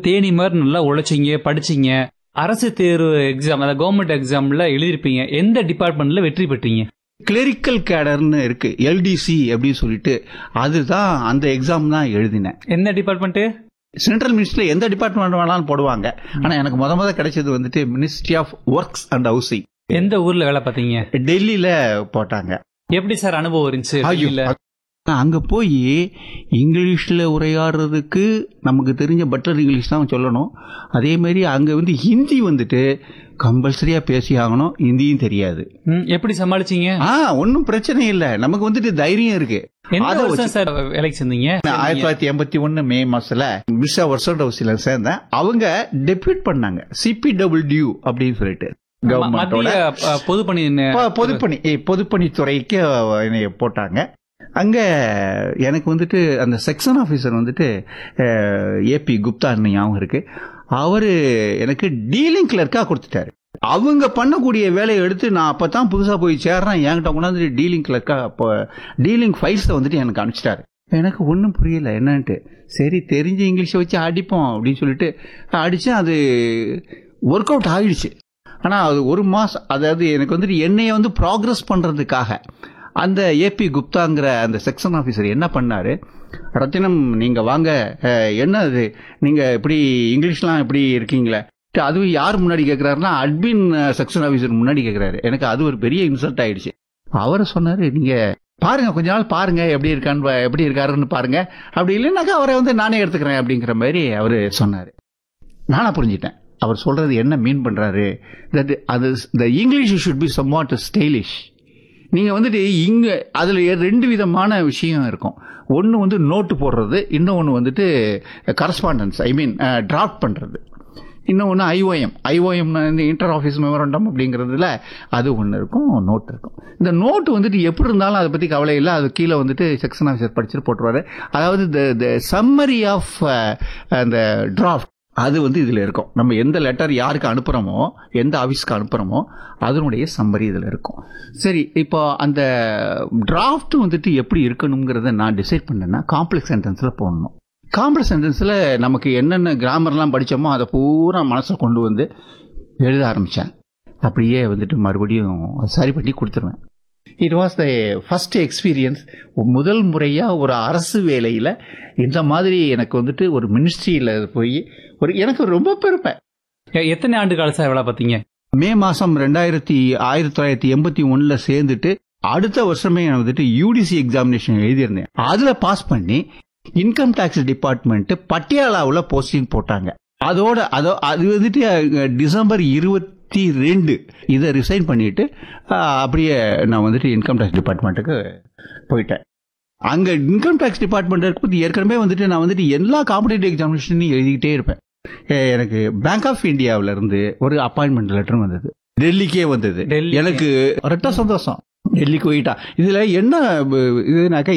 தேனி மாதிரி நல்லா உழைச்சிங்க படிச்சீங்க அரசு தேர்வு எக்ஸாம் அதாவது கவர்மெண்ட் எக்ஸாம்ல எழுதிருப்பீங்க எந்த டிபார்ட்மெண்ட்ல வெற்றி பெற்றீங்க கிளரிக்கல் கேடர்னு இருக்கு எல்டிசி அப்படின்னு சொல்லிட்டு அதுதான் அந்த எக்ஸாம் தான் எழுதினேன் எந்த டிபார்ட்மெண்ட் சென்ட்ரல் மினிஸ்ட்ரியில் எந்த டிபார்ட்மெண்ட் வேணாலும் போடுவாங்க ஆனா எனக்கு முத முத கிடைச்சது வந்துட்டு ministry of works and housing எந்த ஊர்ல வேலை பார்த்தீங்க டெல்லியில போட்டாங்க எப்படி சார் அனுபவம் இருந்துச்சு ஐயோ, இல்ல அங்க போய் இங்கிலீஷ்ல உரையாடுறதுக்கு நமக்கு தெரிஞ்ச பட்லர் இங்கிலீஷ் தான் சொல்லணும் அதே மாதிரி அங்க வந்து ஹிந்தி வந்துட்டு கம்பல்சரியா பேசி ஆகணும் ஹிந்தியும் தெரியாது ம், எப்படி சமாளிச்சீங்க ஆ ஒன்றும் பிரச்சனை இல்லை நமக்கு வந்துட்டு தைரியம் இருக்கு எந்த அதை வருஷம் சார் வேலைக்கு சேர்ந்தீங்க ஆயிரத்தி தொள்ளாயிரத்தி எண்பத்தி ஒன்னு மே மாசத்துல மிஸ்ஸா வருஷம் ஹவுஸ்ல சேர்ந்தேன் அவங்க டெபியூட் பண்ணாங்க சிபிடபிள்யூ அப்படின்னு சொல்லிட்டு ம- கவர்மெண்டோட மத்திய அ, பொதுப்பணி ந- பொ- பொதுப்பணி ஏ, பொதுப்பணித்துறைக்கு என்னைய போட்டாங்க அங்க எனக்கு வந்துட்டு அந்த செக்ஷன் ஆபீசர் வந்துட்டு ஏபி குப்தான்னு ஞாபகம் இருக்கு அவரு எனக்கு டீலிங் கிளர்க்கா கொடுத்துட்டாரு அவங்க பண்ணக்கூடிய வேலையை எடுத்து நான் அப்பதான் புதுசா போய் சேர்றேன் என்கிட்ட கொண்டாந்து டீலிங் கிளர்க்கா அப்போ டீலிங் ஃபைல்ஸை வந்துட்டு எனக்கு அனுப்பிச்சிட்டாரு எனக்கு ஒன்றும் புரியல என்னன்ட்டு சரி தெரிஞ்ச இங்கிலீஷை வச்சு அடிப்போம் அப்படின்னு சொல்லிட்டு அடிச்சேன் அது ஒர்க் அவுட் ஆயிடுச்சு ஆனால் அது ஒரு மாதம் அதாவது எனக்கு வந்துட்டு என்னைய வந்து ப்ராக்ரஸ் பண்ணுறதுக்காக அந்த ஏபி குப்தாங்கிற அந்த செக்ஷன் ஆஃபீஸர் என்ன பண்ணாரு ரத்தினம் நீங்கள் வாங்க அஹ், என்ன அது நீங்கள் இப்படி இங்கிலீஷ்லாம் இப்படி இருக்கீங்களே அதுவும் யார் முன்னாடி கேட்குறாருன்னா அட்மின் செக்ஷன் ஆஃபீஸர் முன்னாடி கேட்குறாரு எனக்கு அது ஒரு பெரிய இன்சல்ட் ஆயிடுச்சு அவர் சொன்னாரு நீங்க பாருங்க கொஞ்ச நாள் பாருங்க எப்படி இருக்கான்னு பா- எப்படி இருக்காருன்னு பாருங்க அப்படி இல்லைன்னாக்கா அவரை வந்து நானே எடுத்துக்கிறேன் அப்படிங்கிற மாதிரி அவர் சொன்னாரு நானா புரிஞ்சிட்டேன் அவர் சொல்றது என்ன மீன் பண்றாரு தட் அது the English should be somewhat stylish நீங்க வந்துட்டு இங்க அதுல ரெண்டு விதமான விஷயம் இருக்கும் ஒன்னு வந்து நோட்டு போடுறது இன்னொன்னு வந்துட்டு கரஸ்பாண்டன்ஸ் ஐ மீன் டிராஃப்ட் பண்றது இன்னொன்று ஐஓஎம் ஐஓஎம் இந்த இன்டர் ஆஃபீஸ் மெமரண்டம் அப்படிங்கிறதுல அது ஒன்று இருக்கும் நோட் இருக்கும் இந்த நோட் வந்துட்டு எப்படி இருந்தாலும் அதை பற்றி கவலை இல்லை அது கீழே வந்துட்டு செக்ஷன் ஆஃபீஸர் படிச்சுட்டு போட்டுருவாரு அதாவது த சம்மரி ஆஃப் அந்த டிராஃப்ட் அது வந்து இதில் இருக்கும் நம்ம எந்த லெட்டர் யாருக்கு அனுப்புகிறோமோ எந்த ஆஃபீஸ்க்கு அனுப்புகிறோமோ அதனுடைய சம்மரி இதில் இருக்கும் சரி இப்போ அந்த டிராஃப்ட் வந்துட்டு எப்படி இருக்கணுங்கிறத நான் டிசைட் பண்ணேன்னா காம்ப்ளெக்ஸ் சென்டென்ஸில் போடணும் காம்ப்ளெக்ஸ் சென்டென்ஸில் நமக்கு என்னென்ன கிராமர்லாம் படித்தோமோ அதை பூரா மனசை கொண்டு வந்து எழுத ஆரம்பித்தேன் அப்படியே வந்துட்டு மறுபடியும் சரி பண்ணி கொடுத்துருவேன் it was the first experience முதல் முறையாக ஒரு அரசு வேலையில் இந்த மாதிரி எனக்கு வந்துட்டு ஒரு மினிஸ்ட்ரியில் போய் ஒரு எனக்கு ரொம்ப பெருமை எ- எத்தனை ஆண்டு கால சார் வேலை பார்த்தீங்க மே மாதம் ரெண்டாயிரத்தி ஆயிரத்தி தொள்ளாயிரத்தி எண்பத்தி ஒன்றில் சேர்ந்துட்டு அடுத்த வருஷமே நான் வந்துட்டு யூடிசி எக்ஸாமினேஷன் எழுதியிருந்தேன் அதில் பாஸ் பண்ணி இன்கம் டேக்ஸ் டிபார்ட்மெண்ட் பட்டியாலாவில் போஸ்டிங் போட்டாங்க அதோட அதோ அது வந்துட்டு அஹ், டிசம்பர் இருபத்தி ரெண்டு இதை ரிசைன் பண்ணிட்டு அஹ், அப்படியே நான் வந்துட்டு இன்கம் டேக்ஸ் டிபார்ட்மெண்ட்டுக்கு போயிட்டேன் அங்க இன்கம் டேக்ஸ் டிபார்ட்மெண்ட் இருக்கும்போது ஏற்கனவே வந்துட்டு நான் வந்துட்டு எல்லா காம்படிட்டிவ் எக்ஸாமினேஷனையும் எழுதிக்கிட்டே இருப்பேன் எ- எனக்கு பேங்க் ஆஃப் இந்தியாவில இருந்து ஒரு அப்பாயின்மெண்ட் லெட்டர் வந்தது டெல்லிக்கே வந்தது டெல்லிக்கு. எனக்கு ரெட்ட சந்தோஷம் டெல்லிக்கு போயிட்டா இதுல என்ன ப- இதுனாக்கா